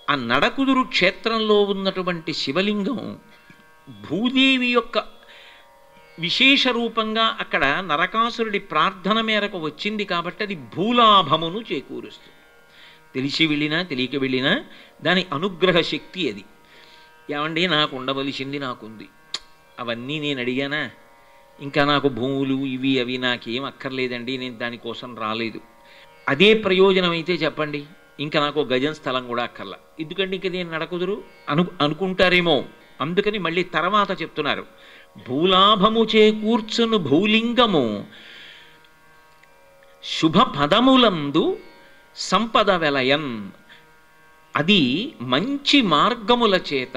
ఆ నడకుదురు క్షేత్రంలో ఉన్నటువంటి శివలింగం భూదేవి యొక్క విశేష రూపంగా అక్కడ నరకాసురుడి ప్రార్థన మేరకు వచ్చింది కాబట్టి అది భూలాభమును చేకూరుస్తుంది తెలిసి వెళ్ళినా తెలియక వెళ్ళినా దాని అనుగ్రహ శక్తి అది ఏమండి నాకు ఉండవలసింది నాకుంది అవన్నీ నేను అడిగానా ఇంకా నాకు భూములు ఇవి అవి నాకేం అక్కర్లేదండి నేను దానికోసం రాలేదు అదే ప్రయోజనం అయితే చెప్పండి ఇంకా నాకు గజం స్థలం కూడా అక్కర్లా ఎందుకంటే ఇంక నేను నడకుదురు అను అనుకుంటారేమో అందుకని మళ్ళీ తర్వాత చెప్తున్నారు భూలాభము చేకూర్చును భూలింగము శుభ పదములందు సంపద వెలయన్ అది మంచి మార్గముల చేత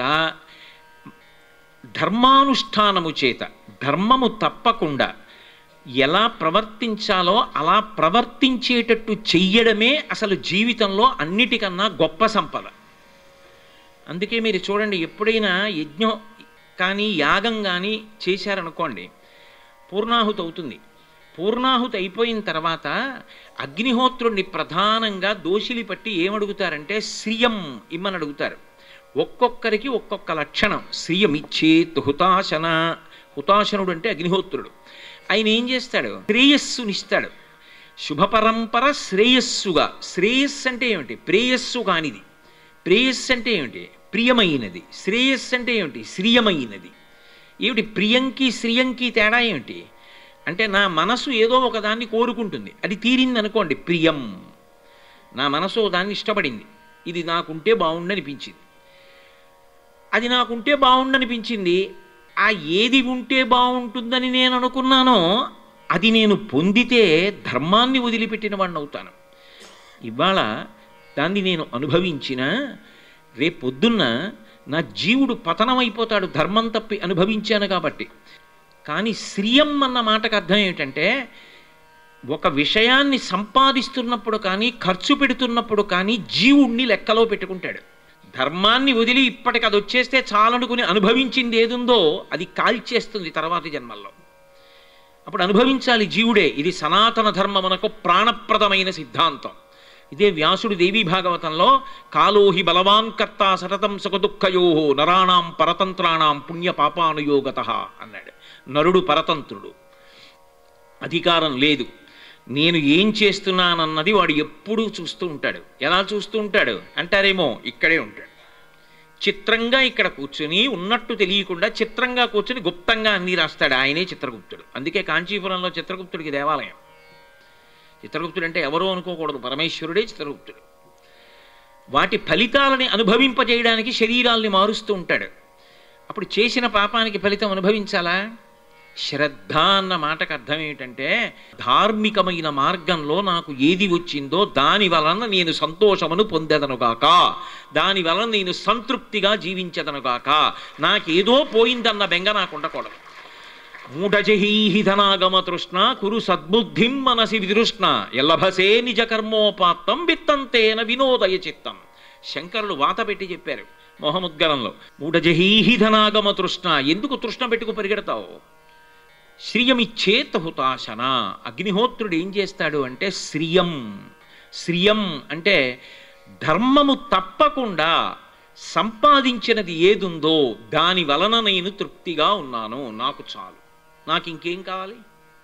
ధర్మానుష్ఠానము చేత ధర్మము తప్పకుండా ఎలా ప్రవర్తించాలో అలా ప్రవర్తించేటట్టు చెయ్యడమే అసలు జీవితంలో అన్నిటికన్నా గొప్ప సంపద అందుకే మీరు చూడండి ఎప్పుడైనా యజ్ఞం కానీ యాగం కానీ చేశారనుకోండి పూర్ణాహుతి అవుతుంది పూర్ణాహుతి అయిపోయిన తర్వాత అగ్నిహోత్రుణ్ణి ప్రధానంగా దోషిలి పట్టి ఏమడుగుతారంటే శ్రియం ఇమ్మని అడుగుతారు ఒక్కొక్కరికి ఒక్కొక్క లక్షణం శ్రియం ఇచ్చేత్ హుతాశన హుతాశనుడు అంటే అగ్నిహోత్రుడు ఆయన ఏం చేస్తాడు శ్రేయస్సునిస్తాడు శుభ పరంపర శ్రేయస్సుగా శ్రేయస్సు అంటే ఏమిటి ప్రేయస్సు కానిది ప్రేయస్సు అంటే ఏమిటి ప్రియమైనది శ్రేయస్సు అంటే ఏమిటి శ్రియమైనది ఏమిటి ప్రియంకి శ్రియంకి తేడా ఏమిటి అంటే నా మనసు ఏదో ఒకదాన్ని కోరుకుంటుంది అది తీరింది అనుకోండి ప్రియం నా మనసు దాన్ని ఇష్టపడింది ఇది నాకుంటే బాగుండనిపించింది అది నాకుంటే బాగుండనిపించింది ఆ ఏది ఉంటే బాగుంటుందని నేను అనుకున్నానో అది నేను పొందితే ధర్మాన్ని వదిలిపెట్టిన వాడిని అవుతాను ఇవాళ దాన్ని నేను అనుభవించిన రేపొద్దున్న నా జీవుడు పతనమైపోతాడు ధర్మం తప్పి అనుభవించాను కాబట్టి కానీ శ్రియం అన్న మాటకు అర్థం ఏమిటంటే ఒక విషయాన్ని సంపాదిస్తున్నప్పుడు కానీ ఖర్చు పెడుతున్నప్పుడు కానీ జీవుణ్ణి లెక్కలో పెట్టుకుంటాడు ధర్మాన్ని వదిలి ఇప్పటికి అది వచ్చేస్తే చాలనుకుని అనుభవించింది ఏదుందో అది కాల్చేస్తుంది తర్వాతి జన్మల్లో అప్పుడు అనుభవించాలి జీవుడే ఇది సనాతన ధర్మమునకు ప్రాణప్రదమైన సిద్ధాంతం ఇదే వ్యాసుడు దేవీ భాగవతంలో కాలోహి బలవాన్ కర్త సతతం సుఖదుఃఖయో నరాణాం పరతంత్రాణం పుణ్య పాపానుయోగత అన్నాడు నరుడు పరతంత్రుడు అధికారం లేదు నేను ఏం చేస్తున్నానన్నది వాడు ఎప్పుడూ చూస్తూ ఉంటాడు ఎలా చూస్తూ ఉంటాడు అంటారేమో ఇక్కడే ఉంటాడు చిత్రంగా ఇక్కడ కూర్చుని ఉన్నట్టు తెలియకుండా చిత్రంగా కూర్చుని గుప్తంగా అన్నీ రాస్తాడు ఆయనే చిత్రగుప్తుడు అందుకే కాంచీపురంలో చిత్రగుప్తుడికి దేవాలయం చిత్రగుప్తుడు అంటే ఎవరో అనుకోకూడదు పరమేశ్వరుడే చిత్రగుప్తుడు వాటి ఫలితాలని అనుభవింపజేయడానికి శరీరాల్ని మారుస్తూ ఉంటాడు అప్పుడు చేసిన పాపానికి ఫలితం అనుభవించాలా శ్రద్ధ అన్న మాటకు అర్థం ఏమిటంటే ధార్మికమైన మార్గంలో నాకు ఏది వచ్చిందో దాని వలన నేను సంతోషమును పొందెదనుగాక దాని వలన నేను సంతృప్తిగా జీవించదనుగాక నాకేదో పోయిందన్న బెంగ నాకు ఉండకూడదు మూఢజహీహి ధనాగమ తృష్ణ కురు సద్బుద్ధిం మనసి విదృష్ణ ఎల్లభసే నిజ కర్మోపాత్తం విత్తంతేన వినోదయ చిత్తం శంకరులు వాత పెట్టి చెప్పారు మొహముద్గరంలో మూఢజహీహి ధనాగమ తృష్ణ ఎందుకు తృష్ణ పెట్టుకు పరిగెడతావు శ్రియమిచ్చేత హుతాశన అగ్నిహోత్రుడు ఏం చేస్తాడు అంటే శ్రియం శ్రియం అంటే ధర్మము తప్పకుండా సంపాదించినది ఏదుందో దాని వలన నేను తృప్తిగా ఉన్నాను నాకు చాలు నాకు ఇంకేం కావాలి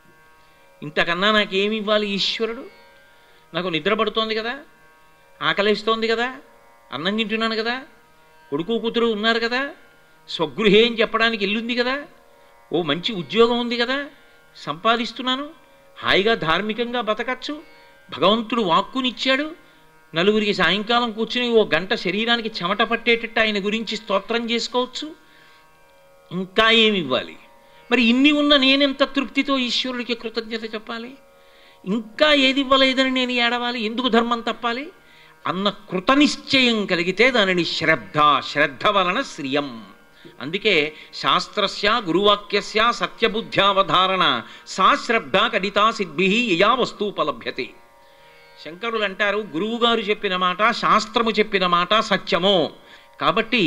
ఇంతకన్నా నాకేమి ఇవ్వాలి ఈశ్వరుడు నాకు నిద్ర పడుతోంది కదా ఆకలిస్తోంది కదా అన్నం తింటున్నాను కదా కొడుకు కూతురు ఉన్నారు కదా స్వగృహే అని చెప్పడానికి ఇల్లుంది కదా ఓ మంచి ఉద్యోగం ఉంది కదా సంపాదిస్తున్నాను హాయిగా ధార్మికంగా బతకచ్చు భగవంతుడు వాక్కునిచ్చాడు నలుగురికి సాయంకాలం కూర్చుని ఓ గంట శరీరానికి చెమట పట్టేటట్టు ఆయన గురించి స్తోత్రం చేసుకోవచ్చు ఇంకా ఏమి ఇవ్వాలి మరి ఇన్ని ఉన్న నేనెంత తృప్తితో ఈశ్వరుడికి కృతజ్ఞత చెప్పాలి ఇంకా ఏది ఇవ్వలేదని నేను ఏడవాలి ఎందుకు ధర్మం తప్పాలి అన్న కృతనిశ్చయం కలిగితే దానిని శ్రద్ధ శ్రద్ధ వలన శ్రియం అందుకే శాస్త్రస్య గురువాక్యస్య సత్యబుద్ధ్యావధారణ సా శ్రద్ధ కడితా సిద్భి యయా వస్తూపలభ్యతే శంకరులు అంటారు గురువుగారు చెప్పిన మాట శాస్త్రము చెప్పిన మాట సత్యము కాబట్టి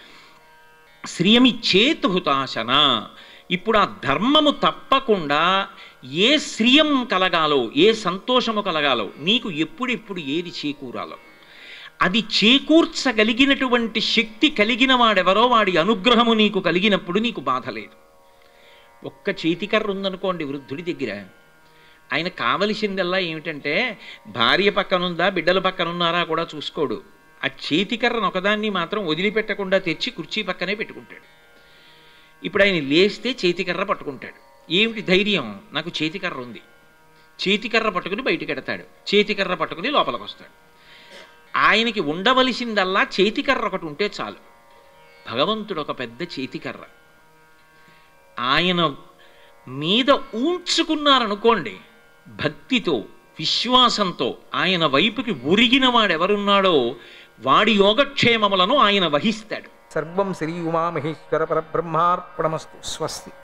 శ్రియమిచ్చేత్ హుతాశన ఇప్పుడు ఆ ధర్మము తప్పకుండా ఏ శ్రియం కలగాలో ఏ సంతోషము కలగాలో నీకు ఎప్పుడెప్పుడు ఏది చేకూరాలో అది చేకూర్చగలిగినటువంటి శక్తి కలిగిన వాడెవరో వాడి అనుగ్రహము నీకు కలిగినప్పుడు నీకు బాధ లేదు ఒక్క చేతికర్ర ఉందనుకోండి వృద్ధుడి దగ్గర ఆయన కావలసిందల్లా ఏమిటంటే భార్య పక్కనుందా బిడ్డల పక్కనున్నారా కూడా చూసుకోడు ఆ చేతికర్రను ఒకదాన్ని మాత్రం వదిలిపెట్టకుండా తెచ్చి కుర్చీ పక్కనే పెట్టుకుంటాడు ఇప్పుడు ఆయన లేస్తే చేతికర్ర పట్టుకుంటాడు ఏమిటి ధైర్యం నాకు చేతికర్ర ఉంది చేతికర్ర పట్టుకుని బయటికి ఎడతాడు చేతికర్ర పట్టుకుని లోపలికి వస్తాడు ఆయనకి ఉండవలసిందల్లా చేతికర్ర ఒకటి ఉంటే చాలు భగవంతుడు ఒక పెద్ద చేతికర్ర ఆయన మీద ఊంచుకున్నారనుకోండి భక్తితో విశ్వాసంతో ఆయన వైపుకి ఉరిగిన వాడెవరున్నాడో వాడి యోగక్షేమములను ఆయన వహిస్తాడు సర్వం శ్రీ ఉమామహేశ్వర పరబ్రహ్మార్పణమస్తు స్వస్తి